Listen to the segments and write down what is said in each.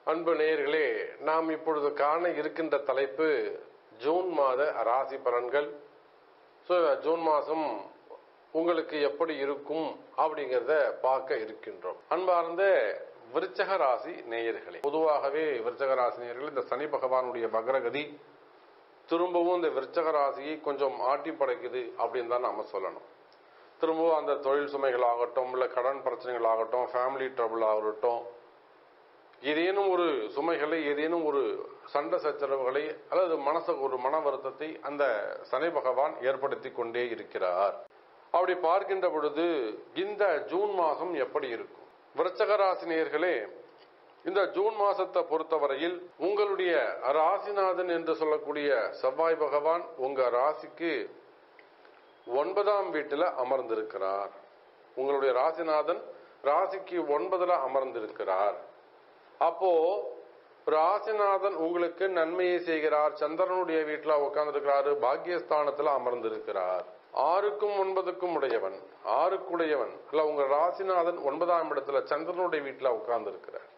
அன்பு நேயர்களே நாம் இப்பொழுது காண இருக்கின்ற தலைப்பு ஜூன் மாத ராசி பலன்கள் ஸோ ஜூன் மாதம் உங்களுக்கு எப்படி இருக்கும் அப்படிங்கிறத பார்க்க இருக்கின்றோம் அன்பார்ந்த விருச்சக ராசி நேயர்களே பொதுவாகவே விருச்சக ராசி நேயர்கள் இந்த சனி பகவானுடைய வக்ரகதி திரும்பவும் இந்த விருச்சக ராசியை கொஞ்சம் ஆட்டி படைக்குது அப்படின்னு தான் நாம சொல்லணும் திரும்பவும் அந்த தொழில் சுமைகள் ஆகட்டும் இல்லை கடன் பிரச்சனைகள் ஆகட்டும் ஃபேமிலி ட்ரபிள் ஆகட்டும் ஏதேனும் ஒரு சுமைகளை ஏதேனும் ஒரு சண்டை சச்சரவுகளை அல்லது மனசுக்கு ஒரு மன வருத்தத்தை அந்த சனி பகவான் ஏற்படுத்தி கொண்டே இருக்கிறார் அப்படி பார்க்கின்ற பொழுது இந்த ஜூன் மாதம் எப்படி இருக்கும் விருச்சக ராசினியர்களே இந்த ஜூன் மாசத்தை பொறுத்தவரையில் உங்களுடைய ராசிநாதன் என்று சொல்லக்கூடிய செவ்வாய் பகவான் உங்க ராசிக்கு ஒன்பதாம் வீட்டுல அமர்ந்திருக்கிறார் உங்களுடைய ராசிநாதன் ராசிக்கு ஒன்பதுல அமர்ந்திருக்கிறார் அப்போ ராசிநாதன் உங்களுக்கு நன்மையை செய்கிறார் சந்திரனுடைய வீட்டுல உட்கார்ந்திருக்கிறாரு பாக்கியஸ்தானத்துல அமர்ந்திருக்கிறார் ஆறுக்கும் ஒன்பதுக்கும் உடையவன் ஆறுக்குடையவன் இல்ல உங்க ராசிநாதன் ஒன்பதாம் இடத்துல சந்திரனுடைய வீட்டுல உட்கார்ந்து இருக்கிறார்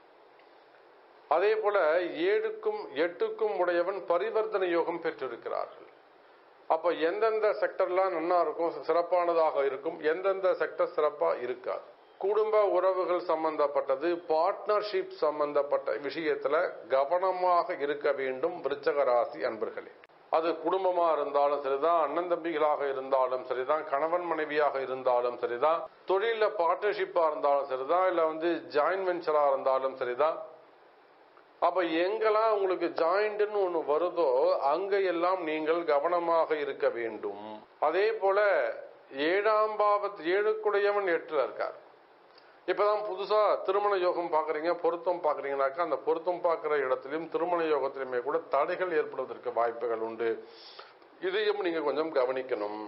அதே போல ஏழுக்கும் எட்டுக்கும் உடையவன் பரிவர்த்தனை யோகம் பெற்றிருக்கிறார்கள் அப்ப எந்தெந்த செக்டர்லாம் நல்லா இருக்கும் சிறப்பானதாக இருக்கும் எந்தெந்த செக்டர் சிறப்பா இருக்காது குடும்ப உறவுகள் சம்பந்தப்பட்டது பார்ட்னர்ஷிப் சம்பந்தப்பட்ட விஷயத்துல கவனமாக இருக்க வேண்டும் விருச்சக ராசி அன்பர்களே அது குடும்பமா இருந்தாலும் சரிதான் அண்ணன் தம்பிகளாக இருந்தாலும் சரிதான் கணவன் மனைவியாக இருந்தாலும் சரிதான் தொழில பார்ட்னர்ஷிப்பா இருந்தாலும் சரிதான் இல்ல வந்து ஜாயின்ட் வெஞ்சரா இருந்தாலும் சரிதான் அப்ப எங்கெல்லாம் உங்களுக்கு ஜாயிண்ட்னு ஒண்ணு வருதோ அங்க எல்லாம் நீங்கள் கவனமாக இருக்க வேண்டும் அதே போல ஏழாம் பாவத் ஏழுக்குடையவன் எட்டுல இருக்கார் இப்பதான் புதுசா திருமண யோகம் பாக்குறீங்க பொருத்தம் பாக்குறீங்கனாக்கா அந்த பொருத்தம் பார்க்கிற இடத்திலும் திருமண யோகத்திலுமே கூட தடைகள் ஏற்படுவதற்கு வாய்ப்புகள் உண்டு இதையும் நீங்க கொஞ்சம் கவனிக்கணும்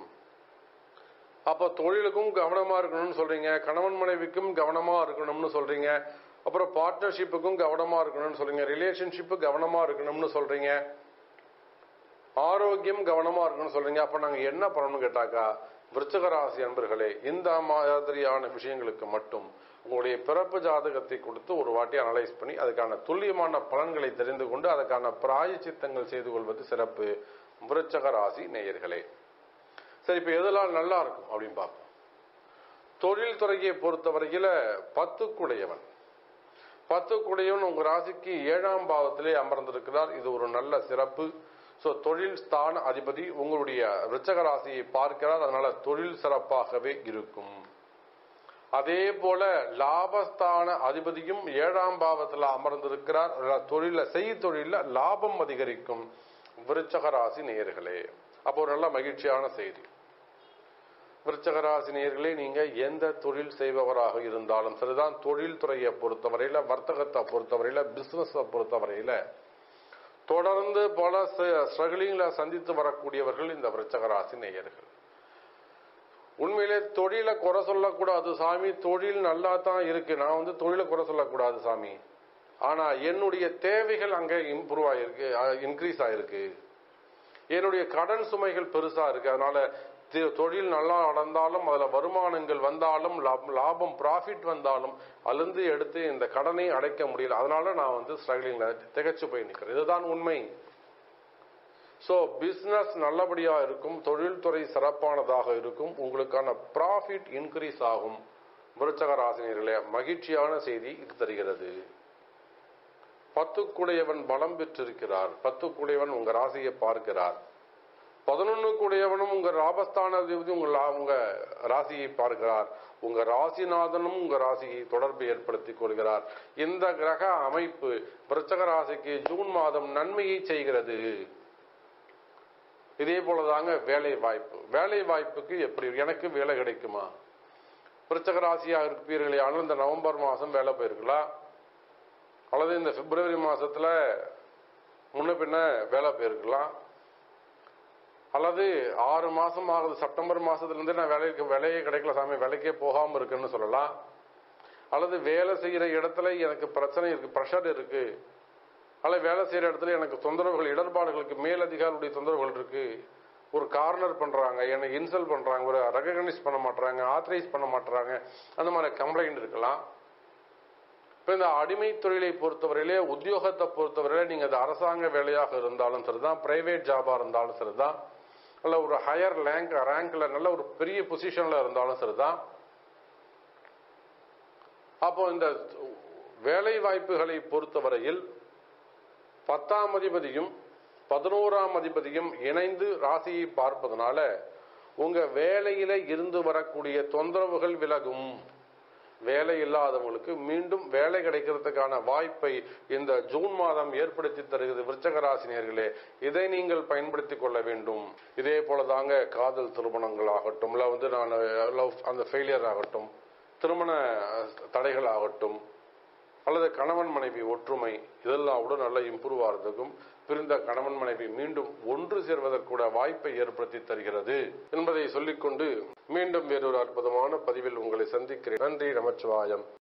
அப்ப தொழிலுக்கும் கவனமா இருக்கணும்னு சொல்றீங்க கணவன் மனைவிக்கும் கவனமா இருக்கணும்னு சொல்றீங்க அப்புறம் பார்ட்னர்ஷிப்புக்கும் கவனமா இருக்கணும்னு சொல்றீங்க ரிலேஷன்ஷிப்பு கவனமா இருக்கணும்னு சொல்றீங்க ஆரோக்கியம் கவனமா இருக்கணும்னு சொல்றீங்க அப்ப நாங்க என்ன பண்ணணும்னு கேட்டாக்கா விருச்சக ராசி அன்பர்களே இந்த மாதிரியான விஷயங்களுக்கு மட்டும் உங்களுடைய பிறப்பு ஜாதகத்தை கொடுத்து ஒரு வாட்டி அனலைஸ் பண்ணி அதுக்கான துல்லியமான பலன்களை தெரிந்து கொண்டு அதுக்கான பிராயச்சித்தங்கள் செய்து கொள்வது சிறப்பு விருச்சக ராசி நேயர்களே சரி இப்ப எதெல்லாம் நல்லா இருக்கும் அப்படின்னு பார்ப்போம் தொழில் துறையை பொறுத்தவரையில பத்துக்குடையவன் பத்துக்குடையவன் உங்க ராசிக்கு ஏழாம் பாவத்திலே அமர்ந்திருக்கிறார் இது ஒரு நல்ல சிறப்பு சோ தொழில் ஸ்தான அதிபதி உங்களுடைய ரிச்சக ராசியை பார்க்கிறார் அதனால தொழில் சிறப்பாகவே இருக்கும் அதே போல லாபஸ்தான அதிபதியும் ஏழாம் பாவத்தில் அமர்ந்திருக்கிறார் தொழில செய் தொழில லாபம் அதிகரிக்கும் விருச்சக ராசி நேயர்களே அப்போ ஒரு நல்ல மகிழ்ச்சியான செய்தி விருச்சக ராசி நேயர்களே நீங்க எந்த தொழில் செய்பவராக இருந்தாலும் சரிதான் தொழில் துறையை பொறுத்தவரையில வர்த்தகத்தை பொறுத்தவரையில பிசினஸ் பொறுத்தவரையில தொடர்ந்து பல ஸ்ட்ரகிளிங்ல சந்தித்து வரக்கூடியவர்கள் இந்த விருச்சக ராசி நேயர்கள் உண்மையிலே தொழிலை குறை சொல்லக்கூடாது சாமி தொழில் நல்லா தான் இருக்கு நான் வந்து தொழிலை குறை சொல்லக்கூடாது சாமி ஆனா என்னுடைய தேவைகள் அங்க இம்ப்ரூவ் ஆயிருக்கு இன்க்ரீஸ் ஆயிருக்கு என்னுடைய கடன் சுமைகள் பெருசா இருக்கு அதனால தொழில் நல்லா நடந்தாலும் அதுல வருமானங்கள் வந்தாலும் லாபம் ப்ராஃபிட் வந்தாலும் அழுந்து எடுத்து இந்த கடனை அடைக்க முடியல அதனால நான் வந்து ஸ்ட்ரகிளிங்ல திகச்சு போய் நிற்கிறேன் இதுதான் உண்மை சோ பிசினஸ் நல்லபடியா இருக்கும் தொழில்துறை சிறப்பானதாக இருக்கும் உங்களுக்கான ப்ராஃபிட் இன்க்ரீஸ் ஆகும் விருச்சக ராசினியர்களே மகிழ்ச்சியான செய்தி இது தருகிறது பத்துக்குடையவன் பலம் பெற்றிருக்கிறார் பத்துக்குடையவன் உங்க ராசியை பார்க்கிறார் பதினொன்னு கூடியவனும் உங்க ராபஸ்தான உங்க உங்க ராசியை பார்க்கிறார் உங்க ராசிநாதனும் உங்க ராசியை தொடர்பு ஏற்படுத்திக் கொள்கிறார் இந்த கிரக அமைப்பு விருச்சக ராசிக்கு ஜூன் மாதம் நன்மையை செய்கிறது இதே போலதாங்க வேலை வாய்ப்பு வேலை வாய்ப்புக்கு எப்படி எனக்கு வேலை கிடைக்குமா விருச்சக ராசியாக இருப்பீர்களே ஆனால் இந்த நவம்பர் மாதம் வேலை போயிருக்கலாம் அல்லது இந்த பிப்ரவரி மாசத்துல முன்ன பின்ன வேலை போயிருக்கலாம் அல்லது ஆறு மாசம் ஆகுது செப்டம்பர் மாசத்துல இருந்து நான் வேலைக்கு வேலையே கிடைக்கல சாமி வேலைக்கே போகாம இருக்குன்னு சொல்லலாம் அல்லது வேலை செய்யற இடத்துல எனக்கு பிரச்சனை இருக்கு ப்ரெஷர் இருக்கு அல்லது வேலை செய்யற இடத்துல எனக்கு தொந்தரவுகள் இடர்பாடுகளுக்கு மேலதிகாரியுடைய தொந்தரவுகள் இருக்கு ஒரு கார்னர் பண்றாங்க என்னை இன்சல்ட் பண்றாங்க ஒரு ரெகனைஸ் பண்ண மாட்டாங்க ஆத்தரைஸ் பண்ண மாட்டாங்க அந்த மாதிரி கம்ப்ளைண்ட் இருக்கலாம் இப்போ இந்த அடிமை தொழிலை பொறுத்தவரையிலே உத்தியோகத்தை பொறுத்தவரையிலே நீங்கள் அது அரசாங்க வேலையாக இருந்தாலும் சரிதான் பிரைவேட் ஜாபாக இருந்தாலும் சரிதான் நல்ல ஒரு ஹையர் ரேங்க் ரேங்க்ல நல்ல ஒரு பெரிய பொசிஷன்ல இருந்தாலும் சரிதான் அப்போ இந்த வேலை வாய்ப்புகளை பொறுத்தவரையில் பத்தாம் அதிபதியும் பதினோராம் அதிபதியும் இணைந்து ராசியை பார்ப்பதனால உங்க வேலையில இருந்து வரக்கூடிய தொந்தரவுகள் விலகும் வேலை இல்லாதவங்களுக்கு மீண்டும் வேலை கிடைக்கிறதுக்கான வாய்ப்பை இந்த ஜூன் மாதம் ஏற்படுத்தி தருகிறது விருச்சக ராசினியர்களே இதை நீங்கள் பயன்படுத்தி கொள்ள வேண்டும் இதே போல தாங்க காதல் திருமணங்கள் ஆகட்டும் இல்லை வந்து நான் லவ் அந்த ஃபெயிலியர் ஆகட்டும் திருமண தடைகள் ஆகட்டும் அல்லது கணவன் மனைவி ஒற்றுமை இதெல்லாம் கூட நல்லா இம்ப்ரூவ் ஆகிறதுக்கும் பிரிந்த கணவன் மனைவி மீண்டும் ஒன்று சேர்வதற்கூட வாய்ப்பை ஏற்படுத்தி தருகிறது என்பதை சொல்லிக்கொண்டு மீண்டும் வேறொரு அற்புதமான பதிவில் உங்களை சந்திக்கிறேன் நன்றி நமச்சிவாயம்